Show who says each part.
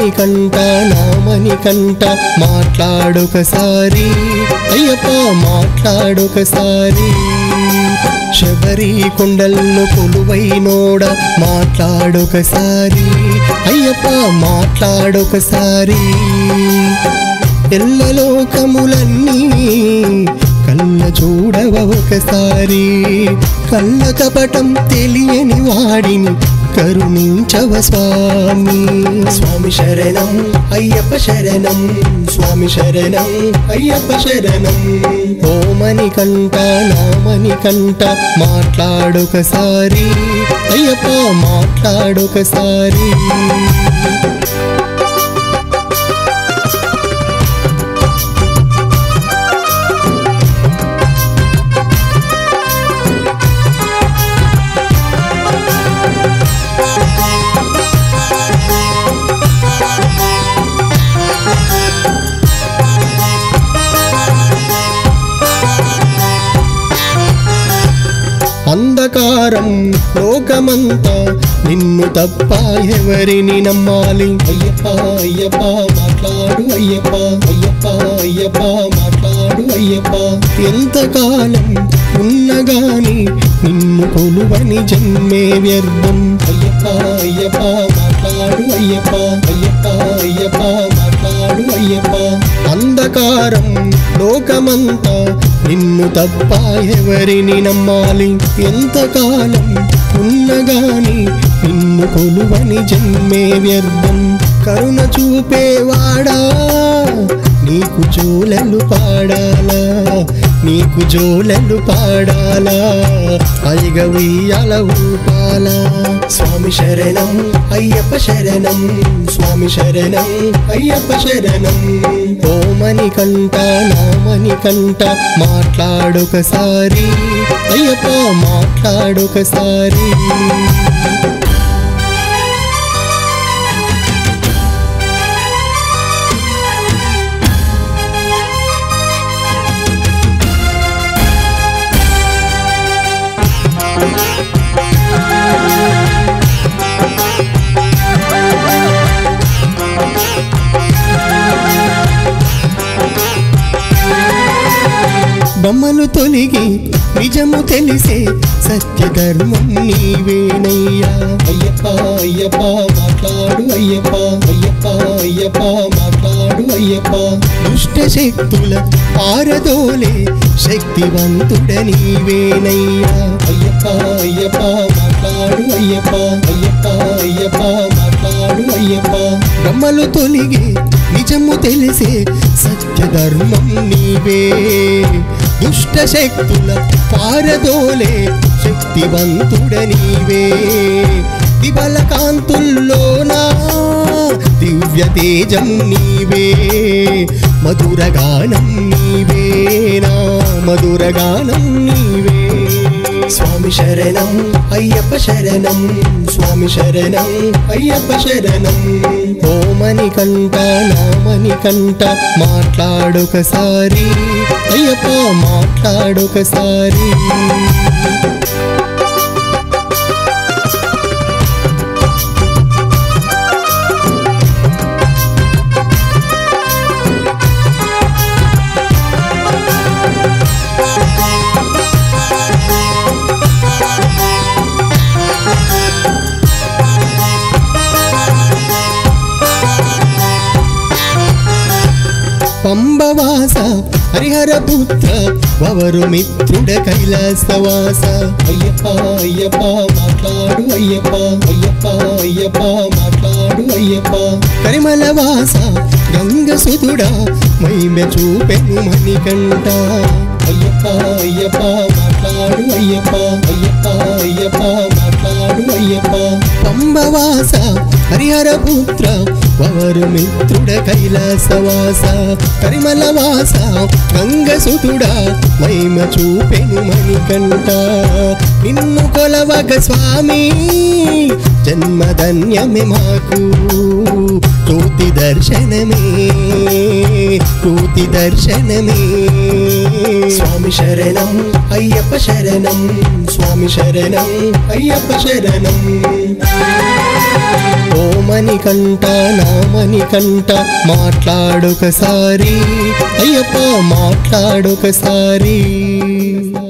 Speaker 1: ఓమని కంట నామని కంట మాట్లాడొకసారి అయ్యప్ప మాట్లాడొకసారి శబరి కొండల్లో కొలువైనోడ మాట్లాడొకసారి అయ్యప్ప మాట్లాడొకసారి ఎల్లలోకములన్నీ కళ్ళ చూడవ ఒకసారి కళ్ళ కపటం తెలియని వాడిని కరుణించవ స్వామి స్వామి శరణం అయ్యప్ప శరణం స్వామి శరణం అయ్యప్ప శరణం ఓమని కంట నామని కంట మాట్లాడొకసారి అయ్యప్ప మాట్లాడొకసారి అంధకారం లోకమంతా నిన్ను తప్ప ఎవరిని నమ్మాలి అయ్యప్ప అయ్యప్ప మాట్లాడు అయ్యప్ప అయ్యప్ప అయ్యప్ప మాట్లాడు అయ్యప్ప ఎంతకాలం ఉన్నగాని నిన్ను కొలువని జన్మే వ్యర్థం అయ్యప్ప అయ్యప్ప మాట్లాడు అయ్యప్ప అయ్యప్ప అయ్యప్ప మాట్లాడు అయ్యప్ప అంధకారం లోకమంతా నిన్ను తప్ప ఎవరిని నమ్మాలి ఎంతకాలం ఉన్నగాని నిన్ను కొలువని జన్మే వ్యర్థం కరుణ చూపేవాడా నీకు జోలలు పాడాలా నీకు జోలలు పాడాలా అయ్యగ ఉయ్యాల ఊపాలా స్వామి శరణం అయ్యప్ప శరణం స్వామి శరణం అయ్యప్ప శరణం ఓమని కంట నామని కంట మాట్లాడొకసారి అయ్యప్ప మాట్లాడొకసారి బొమ్మలు తొలిగి నిజము తెలిసే సత్య ధర్మం నీవేనయ్యా అయ్యప్ప అయ్యప్ప మాట్లాడు అయ్యప్ప అయ్యప్ప అయ్యప్ప మాట్లాడు అయ్యప్ప దుష్ట శక్తుల పారదోలే శక్తివంతుడ నీవేనయ్యా అయ్యప్ప అయ్యప్ప మాట్లాడు అయ్యప్ప అయ్యప్ప అయ్యప్ప మాట్లాడు అయ్యప్ప బ్రహ్మలు తొలిగి నిజము తెలిసే సత్య ధర్మం నీవే దుష్ట శక్తుల పారదోలే శక్తివంతుడ నీవే దివల కాంతుల్లోనా దివ్య తేజం నీవే మధురగానం నీవేనా మధురగానం నీవే స్వామి శరణం అయ్యప్ప శరణం స్వామి శరణం అయ్యప్ప శరణం ఓమని కంట నామని కంట మాట్లాడొకసారి అయ్యప్ప మాట్లాడొకసారి పంబవాస హరిహర పుత్ర వవరు మిత్రుడ కైలాసవాస అయ్యప్ప అయ్యప్ప మాట్లాడు అయ్యప్ప అయ్యప్ప అయ్యప్ప మాట్లాడు అయ్యప్ప కరిమల వాస గంగ సుతుడా మైమె చూపెను మణికంట అయ్యప్ప అయ్యప్ప మాట్లాడు అయ్యప్ప అయ్యప్ప అయ్యప్ప మాట్లాడు అయ్యప్ప పంబవాస హరిహర పుత్ర వవరు మిత్రుడ కైలాసవాస కరిమల వాస గంగ సుతుడా మహిమ చూపెను మణికంట నిన్ను కొలవగ స్వామి జన్మధన్యమే మాకు కోతి దర్శనమే కోతి దర్శనమే స్వామి శరణం అయ్యప్ప శరణం స్వామి శరణం అయ్యప్ప శరణం ఓమని కంట నామని కంట మాట్లాడొకసారి అయ్యప్ప మాట్లాడొకసారి